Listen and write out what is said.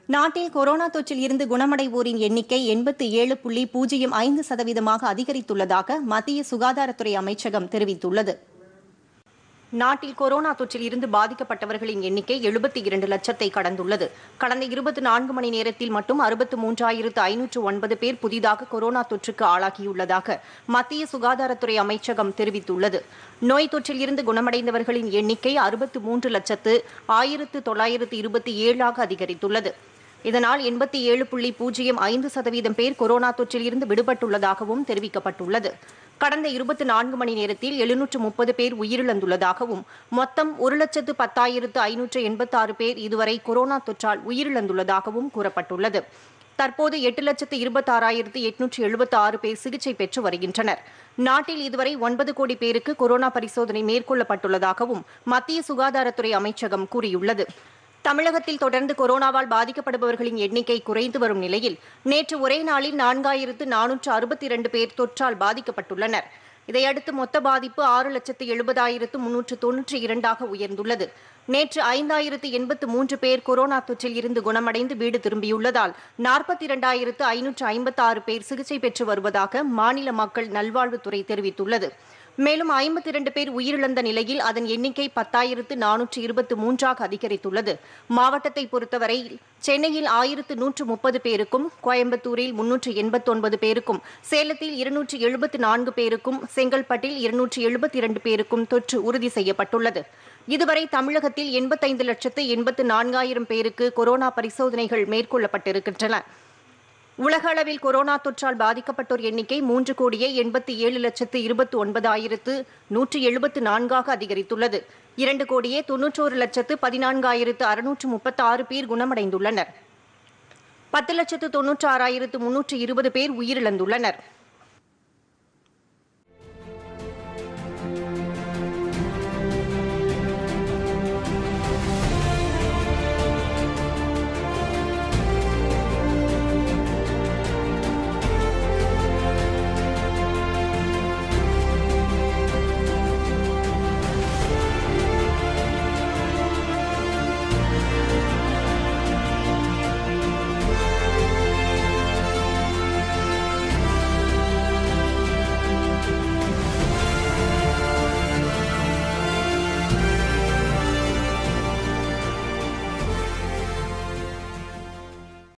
நாட்டில் கொரோனா தொற்றில் இருந்து குணமடைவோரின் எண்ணிக்கை எண்பத்தி ஏழு புள்ளி பூஜ்ஜியம் ஐந்து சதவீதமாக அதிகரித்துள்ளதாக மத்திய சுகாதாரத்துறை அமைச்சகம் தெரிவித்துள்ளது நாட்டில் கொரோனா தொற்றில் இருந்து பாதிக்கப்பட்டவர்களின் எண்ணிக்கை எழுபத்தி இரண்டு லட்சத்தை கடந்துள்ளது கடந்த இருபத்தி நான்கு மணி நேரத்தில் மட்டும் அறுபத்து மூன்றாயிரத்து ஐநூற்று ஒன்பது பேர் புதிதாக கொரோனா தொற்றுக்கு ஆளாகியுள்ளதாக மத்திய சுகாதாரத்துறை அமைச்சகம் தெரிவித்துள்ளது நோய் தொற்றில் இருந்து குணமடைந்தவர்களின் எண்ணிக்கை அறுபத்து மூன்று லட்சத்து ஆயிரத்து தொள்ளாயிரத்து இருபத்தி ஏழாக அதிகரித்துள்ளது இதனால் எண்பத்தி ஏழு புள்ளி பூஜ்ஜியம் ஐந்து சதவீதம் பேர் கொரோனா தொற்றில் இருந்து விடுபட்டுள்ளதாகவும் தெரிவிக்கப்பட்டுள்ளது கடந்த இருபத்தி நான்கு மணி நேரத்தில் எழுநூற்று முப்பது பேர் உயிரிழந்துள்ளதாகவும் மொத்தம் ஒரு லட்சத்து பத்தாயிரத்து ஐநூற்று எண்பத்தாறு பேர் இதுவரை கொரோனா தொற்றால் உயிரிழந்துள்ளதாகவும் கூறப்பட்டுள்ளது தற்போது எட்டு லட்சத்து இருபத்தாறாயிரத்து எட்நூற்று எழுபத்தி ஆறு பேர் சிகிச்சை பெற்று வருகின்றனர் நாட்டில் இதுவரை ஒன்பது கோடி பேருக்கு கொரோனா பரிசோதனை மேற்கொள்ளப்பட்டுள்ளதாகவும் மத்திய சுகாதாரத்துறை அமைச்சகம் கூறியுள்ளது தமிழகத்தில் தொடர்ந்து கொரோனாவால் பாதிக்கப்படுபவர்களின் எண்ணிக்கை குறைந்து வரும் நிலையில் நேற்று ஒரே நாளில் நான்காயிரத்து நானூற்று அறுபத்தி இரண்டு பேர் தொற்றால் பாதிக்கப்பட்டுள்ளனர் இதையடுத்து மொத்த பாதிப்பு ஆறு லட்சத்து எழுபதாயிரத்து முன்னூற்று தொன்னூற்றி இரண்டாக உயர்ந்துள்ளது நேற்று ஐந்தாயிரத்து எண்பத்து மூன்று பேர் கொரோனா தொற்றில் இருந்து குணமடைந்து வீடு திரும்பியுள்ளதால் நாற்பத்தி இரண்டாயிரத்து ஐநூற்று ஐம்பத்தாறு பேர் சிகிச்சை பெற்று வருவதாக மாநில மக்கள் நல்வாழ்வுத்துறை தெரிவித்துள்ளது மேலும் ஐம்பத்தி இரண்டு பேர் உயிரிழந்த நிலையில் அதன் எண்ணிக்கை பத்தாயிரத்து நானூற்று இருபத்தி மூன்றாக அதிகரித்துள்ளது மாவட்டத்தை பொறுத்தவரை சென்னையில் ஆயிரத்து நூற்று முப்பது பேருக்கும் கோயம்புத்தூரில் முன்னூற்று எண்பத்தொன்பது பேருக்கும் சேலத்தில் இருநூற்று எழுபத்தி நான்கு பேருக்கும் செங்கல்பட்டில் இருநூற்று எழுபத்தி இரண்டு பேருக்கும் தொற்று உறுதி செய்யப்பட்டுள்ளது இதுவரை தமிழகத்தில் எண்பத்தைந்து லட்சத்து எண்பத்து நான்காயிரம் பேருக்கு கொரோனா பரிசோதனைகள் மேற்கொள்ளப்பட்டிருக்கின்றன உலக அளவில் கொரோனா தொற்றால் பாதிக்கப்பட்டோர் எண்ணிக்கை மூன்று கோடியே எண்பத்தி ஏழு லட்சத்து இருபத்தி ஒன்பதாயிரத்து நூற்று எழுபத்து நான்காக அதிகரித்துள்ளது இரண்டு கோடியே தொன்னூற்றோரு லட்சத்து பதினான்காயிரத்து அறுநூற்று முப்பத்தி ஆறு பேர் குணமடைந்துள்ளனர் பத்து லட்சத்து தொன்னூற்றாறாயிரத்து முன்னூற்று இருபது பேர் உயிரிழந்துள்ளனர்